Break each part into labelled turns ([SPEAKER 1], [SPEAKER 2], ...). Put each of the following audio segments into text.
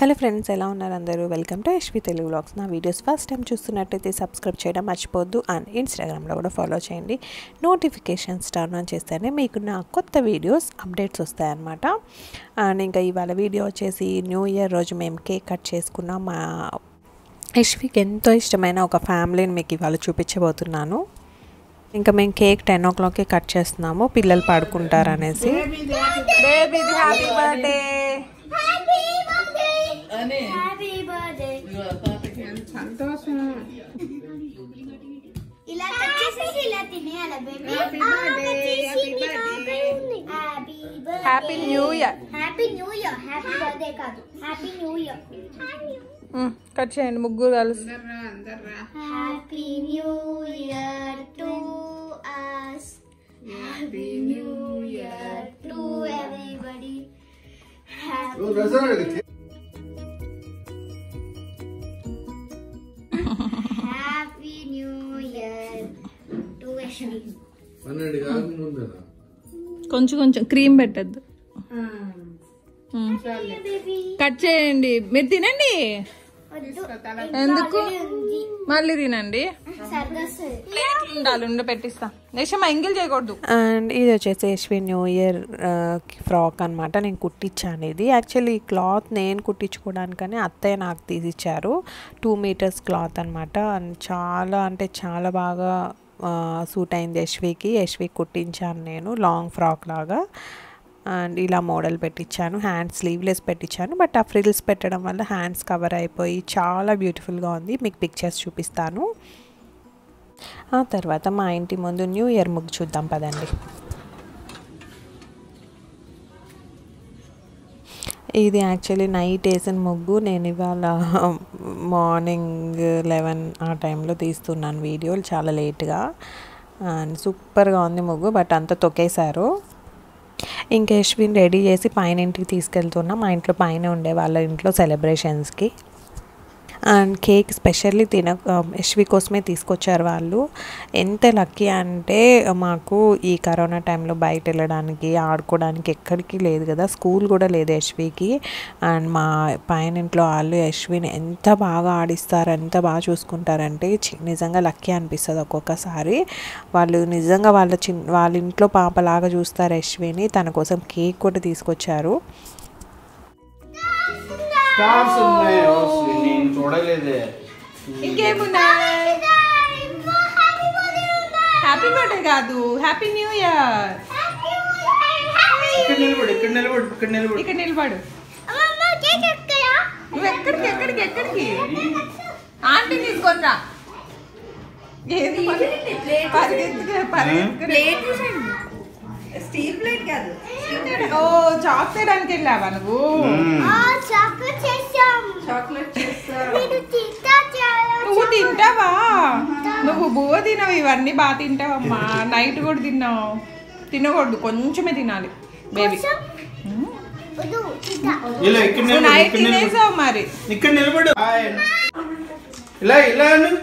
[SPEAKER 1] Hello friends ఎలా ఉన్నారు అందరూ welcome to Yashvi Telugu vlogs నా వీడియోస్ ఫస్ట్ టైం చూస్తున్నట్టయితే సబ్స్క్రైబ్ చేయడం మర్చిపోద్దు అండ్ ఇన్స్టాగ్రామ్లో కూడా ఫాలో చేయండి నోటిఫికేషన్స్ టర్న్ ఆన్ చేస్తేనే మీకు నా కొత్త వీడియోస్ అప్డేట్స్ వస్తాయన్నమాట అండ్ ఇంకా ఇవాళ వీడియో వచ్చేసి న్యూ ఇయర్ రోజు మేము కేక్ కట్ చేసుకున్నాం మా యశ్వికి ఎంతో ఇష్టమైన ఒక ఫ్యామిలీని మీకు ఇవాళ చూపించబోతున్నాను ఇంకా మేము కేక్ టెన్ ఓ క్లాక్కి కట్ చేస్తున్నాము పిల్లలు పడుకుంటారు అనేసి
[SPEAKER 2] బేబీది హ్యాపీ బర్త్డే
[SPEAKER 3] హ్యాపీ బర్త్డే
[SPEAKER 2] సంతోషం
[SPEAKER 3] ఇలా కట్ చేసేసి ఇలా తినేయాల baby
[SPEAKER 2] Happy birthday, happy birthday.
[SPEAKER 3] Happy
[SPEAKER 2] happy new year
[SPEAKER 3] happy new year happy birthday కాదు హ్యాపీ న్యూ ఇయర్
[SPEAKER 2] కట్ చేయండి ముగ్గురు కలిసి
[SPEAKER 3] happy new year to us happy new year to everybody happy new year to Yashvi
[SPEAKER 4] పన్నెండు కాకముందనా
[SPEAKER 2] కొంచెం కొంచెం cream పెట్టద్దు
[SPEAKER 3] baby
[SPEAKER 2] cut చేయండి మీరు తినండి
[SPEAKER 3] వద్దు
[SPEAKER 2] ఎందుకు
[SPEAKER 3] ఉంది
[SPEAKER 2] మళ్ళీ తినండి
[SPEAKER 3] సర్గస్
[SPEAKER 2] ఉండాలి ఉండ పెట్టిస్తా నిషమా ఎంగిల్ చేయకూడదు
[SPEAKER 1] అండ్ ఇది వచ్చేసి యశ్వి న్యూ ఇయర్ ఫ్రాక్ అనమాట నేను కుట్టించాను ఇది యాక్చువల్లీ ఈ క్లాత్ నేను కుట్టించుకోవడానికని అత్తయ్య నాకు తీసిచ్చారు టూ మీటర్స్ క్లాత్ అనమాట అండ్ చాలా అంటే చాలా బాగా సూట్ అయింది యశ్వికి యశ్వికి కుట్టించాను నేను లాంగ్ ఫ్రాక్ లాగా అండ్ ఇలా మోడల్ పెట్టించాను హ్యాండ్స్ స్లీవ్లెస్ పెట్టించాను బట్ ఆ ఫ్రిల్స్ పెట్టడం వల్ల హ్యాండ్స్ కవర్ అయిపోయి చాలా బ్యూటిఫుల్గా ఉంది మీకు పిక్చర్స్ చూపిస్తాను ఆ తర్వాత మా ఇంటి ముందు న్యూ ఇయర్ ముగ్గు చూద్దాం పదండి ఇది యాక్చువల్లీ నైట్ వేసిన ముగ్గు నేను ఇవాళ మార్నింగ్ లెవెన్ ఆ టైంలో తీస్తున్నాను వీడియోలు చాలా లేట్గా అండ్ సూపర్గా ఉంది ముగ్గు బట్ అంతా తొక్కేశారు ఇంకా యశ్విన్ రెడీ చేసి పైన ఇంటికి తీసుకెళ్తున్నాం మా ఇంట్లో పైన ఉండే వాళ్ళ ఇంట్లో సెలబ్రేషన్స్కి అండ్ కేక్ స్పెషల్లీ తిన యశ్వి కోసమే తీసుకొచ్చారు వాళ్ళు ఎంత లక్కీ అంటే మాకు ఈ కరోనా టైంలో బయట వెళ్ళడానికి ఆడుకోవడానికి ఎక్కడికి లేదు కదా స్కూల్ కూడా లేదు యశ్వికి అండ్ మా పైన ఇంట్లో వాళ్ళు యశ్విని ఎంత బాగా ఆడిస్తారు ఎంత బాగా చూసుకుంటారంటే చి- నిజంగా లక్కీ అనిపిస్తుంది ఒక్కొక్కసారి వాళ్ళు నిజంగా వాళ్ళ చిన్ వాళ్ళ ఇంట్లో పాపలాగా చూస్తారు యశ్విని తన కోసం కేక్ కూడా తీసుకొచ్చారు
[SPEAKER 4] స్టార్స్ ఉన్నాయి ఓ, నేను చూడలేదే
[SPEAKER 2] ఇంకేమున్నాయి హ్యాపీ బర్త్డే కాదు హ్యాపీ న్యూ ఇయర్
[SPEAKER 4] ఇక్కడ నిలబడు ఇక్కడ నిలబడు ఇక్కడ నిలబడు
[SPEAKER 2] ఇక్కడ నిలబడు నువ్వు ఎక్కడికి ఎక్కడికి ఎక్కడికి ఆంటీ తీసుకొని రా ఏది పరిగెత్తుకు పరిగెత్తుకు
[SPEAKER 5] స్టీల్ ప్లేట్ కాదు
[SPEAKER 2] ఓ చాక్ చేయడానికి వెళ్ళావా నువ్వు
[SPEAKER 3] చాక్లెట్ చేసాం
[SPEAKER 5] చాక్లెట్ చేస్తా
[SPEAKER 3] మీరు తింటా చాలా
[SPEAKER 2] నువ్వు తింటావా నువ్వు బువ్వ తినవు ఇవన్నీ బాగా తింటావమ్మా నైట్ కూడా తిన్నావు తినకూడదు కొంచెమే తినాలి బేబీ
[SPEAKER 3] వద్దు తింటా
[SPEAKER 4] ఇలా ఇక్కడ
[SPEAKER 2] నువ్వు
[SPEAKER 4] నిలబడు
[SPEAKER 2] నైట్
[SPEAKER 4] ఇక్కడ నిలబడు
[SPEAKER 2] తినేసావు మరి
[SPEAKER 4] ఇక్కడ నిలబడు హాయ్. ఇలా ఇలా అను.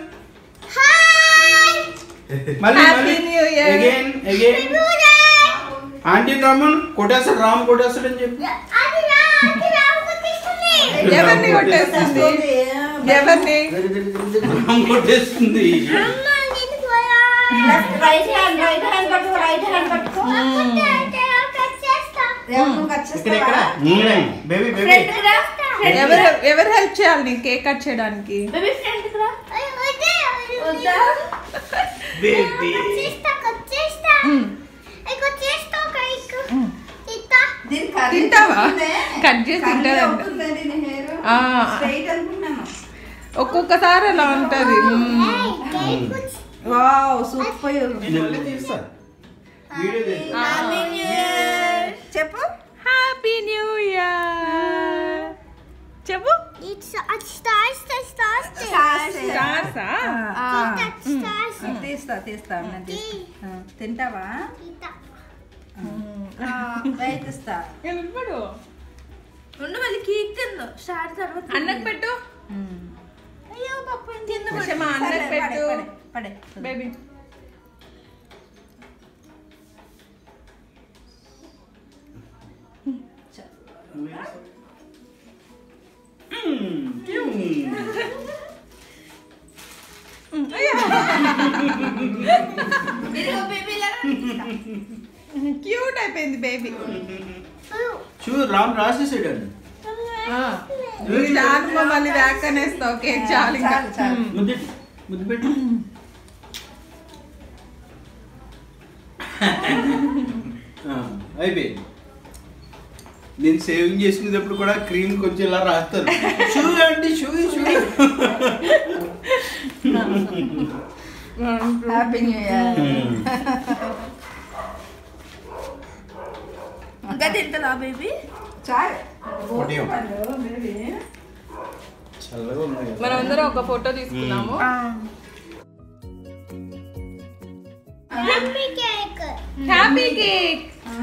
[SPEAKER 4] మళ్ళీ
[SPEAKER 2] Happy
[SPEAKER 4] మళ్ళీ
[SPEAKER 2] New Year.
[SPEAKER 4] Again again aunty Raman కొట్టేస్తాడు రామ్ కొట్టేస్తాడు అని చెప్పి
[SPEAKER 3] అది రా అది రా కొట్టేస్తుంది
[SPEAKER 2] ఎవరిని కొట్టేస్తుంది ఎవరిని
[SPEAKER 4] రామ్ కొట్టేస్తుంది
[SPEAKER 3] అమ్మ నేను పోయా
[SPEAKER 5] రైట్ హ్యాండ్ రైట్ హ్యాండ్ పట్టుకో రైట్ హ్యాండ్ పట్టుకో
[SPEAKER 3] కట్ చేస్తా
[SPEAKER 5] ఎవరు కట్
[SPEAKER 6] ఇక్కడ ఇక్కడ
[SPEAKER 5] చేస్తావా
[SPEAKER 4] బేబీ బేబీ
[SPEAKER 5] ఫ్రంట్ రా
[SPEAKER 2] ఎవరు ఎవరు హెల్ప్ చేయాలి నీకు కేక్ కట్ చేయడానికి
[SPEAKER 5] బేబీ ఫ్రంట్ రా
[SPEAKER 3] అయ్యో, వద్దే.
[SPEAKER 5] వద్దా
[SPEAKER 4] బేబీ
[SPEAKER 3] కట్ చేస్తా కట్ చేస్తా
[SPEAKER 2] మ్మ్.
[SPEAKER 3] అయ్యో, కట్ చేస్తా కేక్ తింటా
[SPEAKER 5] దీని కర్రీ
[SPEAKER 2] తింటావా
[SPEAKER 5] అవుతుందే.
[SPEAKER 2] కట్ చేసి
[SPEAKER 5] కర్రీ
[SPEAKER 2] తింటాదంట
[SPEAKER 5] అవుతుందే దీని హెయిర్
[SPEAKER 2] ఆ.
[SPEAKER 5] స్ట్రైట్ అనుకున్నాను
[SPEAKER 2] ఒక్కొక్కసారి అలా ఉంటది మ్మ్.
[SPEAKER 3] ఏయ్, కేక్ కుచ్.
[SPEAKER 5] వావ్ సూపర్
[SPEAKER 4] మళ్ళీ తీస్తా వీడియో తీస్తా
[SPEAKER 5] చెప్పు
[SPEAKER 2] హ్యాపీ న్యూ ఇయర్ చెప్పు
[SPEAKER 3] It's a stars, the stars, the
[SPEAKER 2] స్టార్సా
[SPEAKER 3] stars.
[SPEAKER 5] తీస్తా తీస్తా నేను తీస్తా ఆ, తింటావా
[SPEAKER 3] తింటా.
[SPEAKER 5] రైట్ ఇస్తా
[SPEAKER 2] నిలబడు
[SPEAKER 5] ఉండు మళ్ళీ కేక్ తిందు స్టార్ట్ తర్వాత
[SPEAKER 2] అన్నకు పెట్టు
[SPEAKER 5] అయ్యో పప్పు తిందు
[SPEAKER 2] విషమా, అన్నకు పెట్టు.
[SPEAKER 5] పడే
[SPEAKER 2] బేబీ
[SPEAKER 5] ఇదిగో బేబీ
[SPEAKER 2] క్యూట్ అయిపోయింది బేబీ
[SPEAKER 4] చూ రామ్ రాసేసాడు అండి
[SPEAKER 2] చాలు మళ్ళీ ర్యాక్ అనేస్తావు కేక్ చాలు ఇంకా
[SPEAKER 6] చాలు, చాలు.
[SPEAKER 2] ఉమ్.
[SPEAKER 4] ముద్దు ముద్దు పెట్టు ఆ, అయిపోయింది నేను సేవింగ్ చేసుకునేటప్పుడు కూడా క్రీమ్ కొంచెం ఇలా రాస్తారు షూ అండి షూ షూ
[SPEAKER 6] హ్యాపీ న్యూ ఇయర్
[SPEAKER 5] ఇంకా తింటుందా బేబీ
[SPEAKER 6] చాలు
[SPEAKER 4] ఉదయం. చల్లగా ఉన్నాయి కదా.
[SPEAKER 2] మనమందరం ఒక ఫోటో తీసుకున్నాము
[SPEAKER 3] Happy cake.
[SPEAKER 2] హ్యాపీ కేక్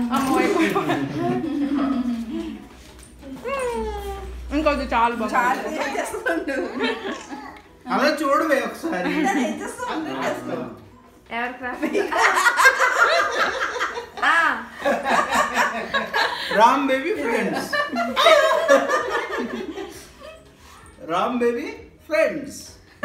[SPEAKER 2] ఇంకొంచెం చాలు బాబు
[SPEAKER 6] చాలు ఏం చేస్తుండు
[SPEAKER 4] అలా చూడవే ఒకసారి
[SPEAKER 6] ఏం చేస్తుండు
[SPEAKER 5] ఎవరికి రాబీ
[SPEAKER 4] Ram baby friends Ram baby friends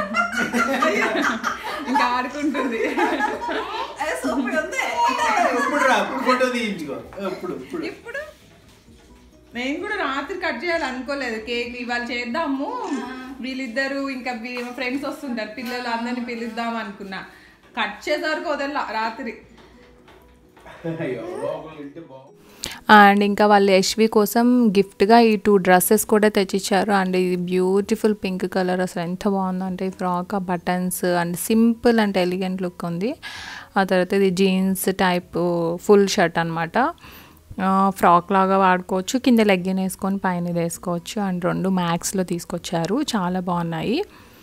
[SPEAKER 2] ఇంకా ఆడుకుంటుంది
[SPEAKER 6] అదే సూపర్ ఉంది
[SPEAKER 4] ఇప్పుడు రా ఇప్పుడు ఫోటో తీయించుకో ఇప్పుడు ఇప్పుడు
[SPEAKER 2] ఇప్పుడు నేను కూడా రాత్రి కట్ చేయాలి అనుకోలేదు కేక్ ఇవాళ చేద్దాము వీళ్ళిద్దరు ఇంకా ఫ్రెండ్స్ వస్తుంటారు పిల్లలు అందరిని పిలుద్దాం అనుకున్నా కట్ చేసే వరకు వదల రాత్రి
[SPEAKER 4] అయ్యో లోపల ఇంటే బాగుంది
[SPEAKER 1] అండ్ ఇంకా వాళ్ళు యశ్వి కోసం గిఫ్ట్గా ఈ టూ డ్రెస్సెస్ కూడా తెచ్చిచ్చారు అండ్ ఇది బ్యూటిఫుల్ పింక్ కలర్ అసలు ఎంత బాగుందంటే ఈ ఫ్రాక్ ఆ buttons and simple and elegant look ఉంది ఆ తర్వాత ఇది జీన్స్ టైప్ ఫుల్ షర్ట్ అనమాట ఫ్రాక్ లాగా వాడుకోవచ్చు కింద లెగ్గిన్ వేసుకొని పైన ఇది వేసుకోవచ్చు అండ్ రెండు మ్యాక్స్లో తీసుకొచ్చారు చాలా బాగున్నాయి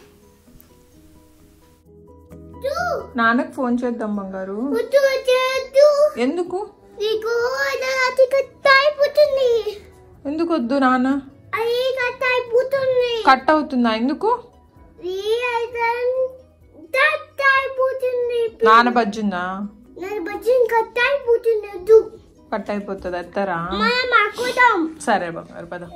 [SPEAKER 1] నాన్నకు ఫోన్ చేద్దాం బంగారు
[SPEAKER 3] వద్దు వద్దు
[SPEAKER 1] ఎందుకు
[SPEAKER 3] నీకు అది కట్ అయిపోతుంది
[SPEAKER 1] ఎందుకు వద్దు నాన్న
[SPEAKER 3] అది కట్ అయిపోతుంది
[SPEAKER 1] కట్ అవుతుందా ఎందుకు
[SPEAKER 3] కట్ అయిపోతుంది
[SPEAKER 1] నాన్న బజ్జుందా
[SPEAKER 3] నేను బజ్జీని కట్ అయిపోతుంది వద్దు
[SPEAKER 1] కట్ అయిపోతుంది ఎత్తరా
[SPEAKER 3] మనం ఆకుదాం
[SPEAKER 1] సరే బంగారు పద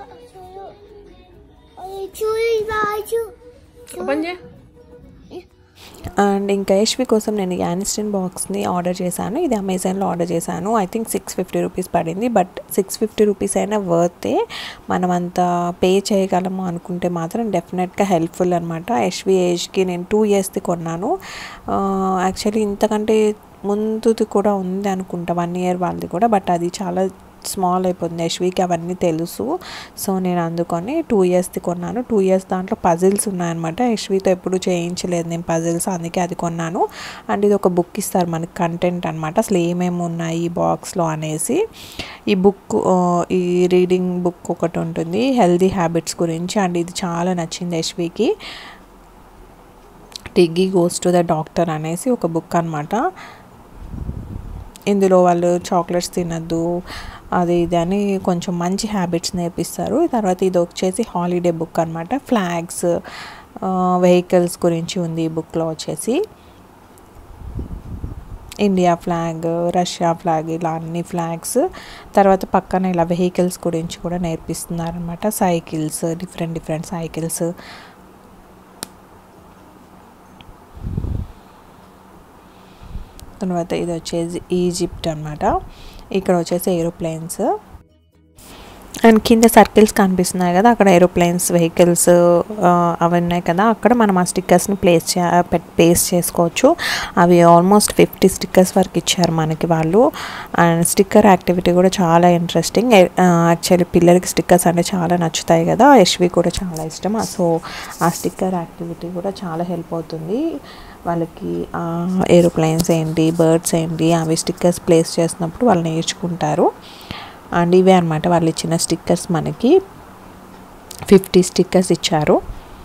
[SPEAKER 3] చూడు రాజు
[SPEAKER 1] ఓపెన్ చేయి
[SPEAKER 7] అండ్ ఇంకా యశ్వి కోసం నేను యానిస్టిన్ బాక్స్ని ఆర్డర్ చేశాను ఇది అమెజాన్లో ఆర్డర్ చేశాను I think six fifty rupees పడింది బట్ సిక్స్ ఫిఫ్టీ రూపీస్ అయినా వర్తే మనం అంత పే చేయగలము అనుకుంటే మాత్రం డెఫినెట్గా హెల్ప్ఫుల్ అనమాట యశ్వి ఏజ్కి నేను టూ ఇయర్స్ది కొన్నాను యాక్చువల్లీ ఇంతకంటే ముందుది కూడా ఉంది అనుకుంటా వన్ ఇయర్ వాళ్ళది కూడా బట్ అది చాలా స్మాల్ అయిపోతుంది యశ్వికి అవన్నీ తెలుసు సో నేను అందుకొని టూ ఇయర్స్ది కొన్నాను టూ ఇయర్స్ దాంట్లో పజిల్స్ ఉన్నాయన్నమాట యశ్వితో ఎప్పుడు చేయించలేదు నేను పజిల్స్ అందుకే అది కొన్నాను అండ్ ఇది ఒక బుక్ ఇస్తారు మనకి కంటెంట్ అనమాట అసలు ఏమేమి ఉన్నాయి ఈ బాక్స్లో అనేసి ఈ బుక్ ఈ రీడింగ్ బుక్ ఒకటి ఉంటుంది హెల్దీ హ్యాబిట్స్ గురించి అండ్ ఇది చాలా నచ్చింది యశ్వికి Tiggy goes to the doctor అనేసి ఒక బుక్ అనమాట ఇందులో వాళ్ళు చాక్లెట్స్ తినద్దు అది ఇది అని కొంచెం మంచి హ్యాబిట్స్ నేర్పిస్తారు తర్వాత ఇది వచ్చేసి హాలిడే బుక్ అనమాట ఫ్లాగ్స్ వెహికల్స్ గురించి ఉంది ఈ బుక్లో వచ్చేసి ఇండియా ఫ్లాగ్ రష్యా ఫ్లాగ్ ఇలా అన్ని ఫ్లాగ్స్ తర్వాత పక్కన ఇలా వెహికల్స్ గురించి కూడా నేర్పిస్తున్నారు అనమాట సైకిల్స్ డిఫరెంట్ డిఫరెంట్ సైకిల్స్ తర్వాత ఇది వచ్చేసి ఈజిప్ట్ అనమాట ఇక్కడ వచ్చేసి ఏరోప్లేన్స్ అండ్ కింద సర్కిల్స్ కనిపిస్తున్నాయి కదా అక్కడ ఏరోప్లేన్స్ వెహికల్స్ అవి ఉన్నాయి కదా అక్కడ మనం ఆ స్టిక్కర్స్ని ప్లేస్ చే పేస్ట్ చేసుకోవచ్చు అవి ఆల్మోస్ట్ ఫిఫ్టీ స్టిక్కర్స్ వరకు ఇచ్చారు మనకి వాళ్ళు అండ్ స్టిక్కర్ యాక్టివిటీ కూడా చాలా ఇంట్రెస్టింగ్ యాక్చువల్లీ పిల్లలకి స్టిక్కర్స్ అంటే చాలా నచ్చుతాయి కదా యశ్వి కూడా చాలా ఇష్టం సో ఆ స్టిక్కర్ యాక్టివిటీ కూడా చాలా హెల్ప్ అవుతుంది వాళ్ళకి ఏరోప్లేన్స్ ఏంటి బర్డ్స్ ఏంటి అవి స్టిక్కర్స్ ప్లేస్ చేసినప్పుడు వాళ్ళు నేర్చుకుంటారు అండ్ ఇవే అనమాట వాళ్ళు ఇచ్చిన స్టిక్కర్స్ మనకి ఫిఫ్టీ స్టిక్కర్స్ ఇచ్చారు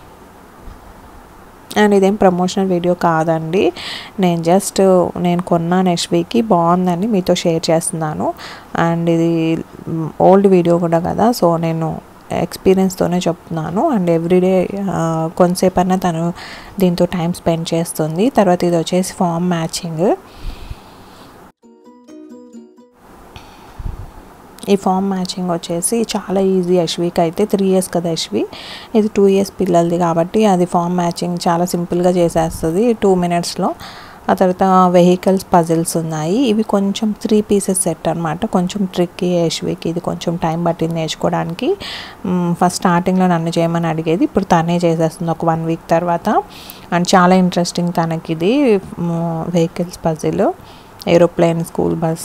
[SPEAKER 7] అండ్ ఇదేం ప్రమోషనల్ వీడియో కాదండి నేను జస్ట్ నేను కొన్నాను యశ్వికి బాగుందని మీతో షేర్ చేస్తున్నాను అండ్ ఇది ఓల్డ్ వీడియో కూడా కదా సో నేను ఎక్స్పీరియన్స్తోనే చెప్తున్నాను అండ్ ఎవ్రీడే కొంతసేపు అయినా తను దీంతో టైం స్పెండ్ చేస్తుంది తర్వాత ఇది వచ్చేసి ఫామ్ మ్యాచింగ్ ఈ ఫామ్ మ్యాచింగ్ వచ్చేసి చాలా ఈజీ యశ్వికి అయితే త్రీ ఇయర్స్ కదా యశ్వి ఇది టూ ఇయర్స్ పిల్లలది కాబట్టి అది ఫామ్ మ్యాచింగ్ చాలా సింపుల్గా చేసేస్తుంది టూ మినిట్స్లో ఆ తర్వాత వెహికల్స్ పజిల్స్ ఉన్నాయి ఇవి కొంచెం త్రీ పీసెస్ సెట్ అనమాట కొంచెం ట్రిక్కీ యశ్వికి ఇది కొంచెం టైం పట్టింది నేర్చుకోవడానికి ఫస్ట్ స్టార్టింగ్లో నన్ను చేయమని అడిగేది ఇప్పుడు తనే చేసేస్తుంది ఒక వన్ వీక్ తర్వాత అండ్ చాలా ఇంట్రెస్టింగ్ తనకి ఇది vehicles puzzle aeroplane school bus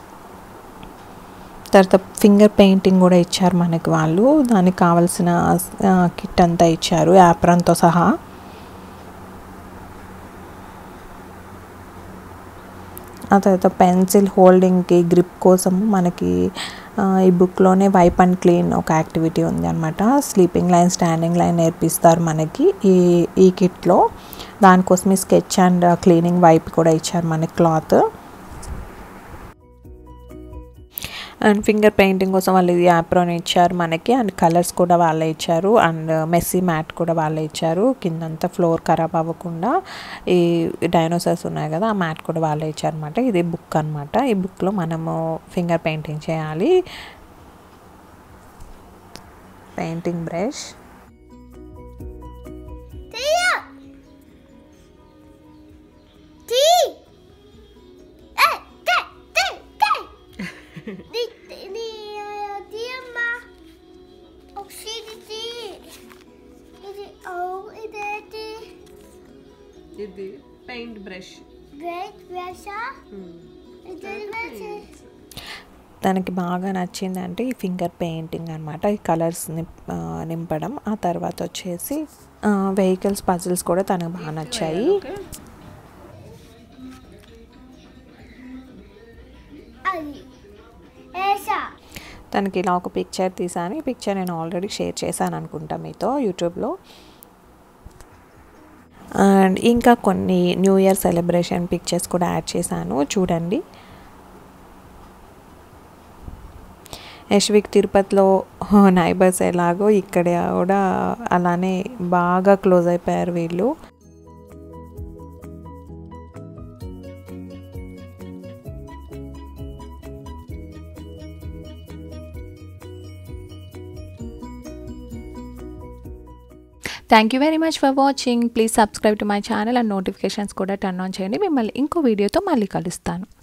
[SPEAKER 7] తర్వాత ఫింగర్ పెయింటింగ్ కూడా ఇచ్చారు మనకి వాళ్ళు దానికి కావాల్సిన కిట్ అంతా ఇచ్చారు యాప్రాన్తో సహా ఆ తర్వాత పెన్సిల్ హోల్డింగ్కి గ్రిప్ కోసం మనకి ఆ, ఈ బుక్లోనే వైప్ అండ్ క్లీన్ ఒక యాక్టివిటీ ఉంది అనమాట స్లీపింగ్ లైన్ స్టాండింగ్ లైన్ నేర్పిస్తారు మనకి ఈ ఈ కిట్లో దానికోసం ఈ స్కెచ్ అండ్ క్లీనింగ్ వైప్ కూడా ఇచ్చారు మనకి క్లాత్ అండ్ ఫింగర్ పెయింటింగ్ కోసం వాళ్ళు ఇది యాప్రోన్ ఇచ్చారు మనకి అండ్ కలర్స్ కూడా వాళ్ళే ఇచ్చారు అండ్ మెస్సీ మ్యాట్ కూడా వాళ్ళే ఇచ్చారు కిందంతా ఫ్లోర్ ఖరాబ్ అవ్వకుండా ఈ డైనోసార్స్ ఉన్నాయి కదా ఆ మ్యాట్ కూడా వాళ్ళే ఇచ్చారు అనమాట ఇది బుక్ అనమాట ఈ బుక్లో మనము ఫింగర్ పెయింటింగ్ చేయాలి painting brush
[SPEAKER 3] Tia! Tea! Eh, tea, tea, tea! Di, di, uh, tia ma. Och zie die tea. Is it, oh, is it tea?
[SPEAKER 2] ఇది paint brush
[SPEAKER 3] Weet, Wessa? Is it Wessa?
[SPEAKER 7] తనకి బాగా నచ్చింది అంటే ఈ finger painting అనమాట ఈ colours నింపడం ఆ తర్వాత వచ్చేసి వెహికల్స్ పజిల్స్ కూడా తనకు బాగా నచ్చాయి
[SPEAKER 3] Ali. Essa.
[SPEAKER 7] తనకి ఇలా ఒక పిక్చర్ తీసాను ఈ పిక్చర్ నేను ఆల్రెడీ షేర్ చేశాను అనుకుంటా మీతో యూట్యూబ్లో అండ్ ఇంకా కొన్ని న్యూ ఇయర్ సెలబ్రేషన్ పిక్చర్స్ కూడా యాడ్ చేశాను చూడండి యశ్విక్ తిరుపతిలో నైబర్స్ ఎలాగో ఇక్కడ కూడా అలానే బాగా క్లోజ్ అయిపోయారు వీళ్ళు thank you very much for watching please subscribe to my channel and notifications కూడా టర్న్ ఆన్ చేయండి మిమ్మల్ని ఇంకో వీడియోతో మళ్ళీ కలుస్తాను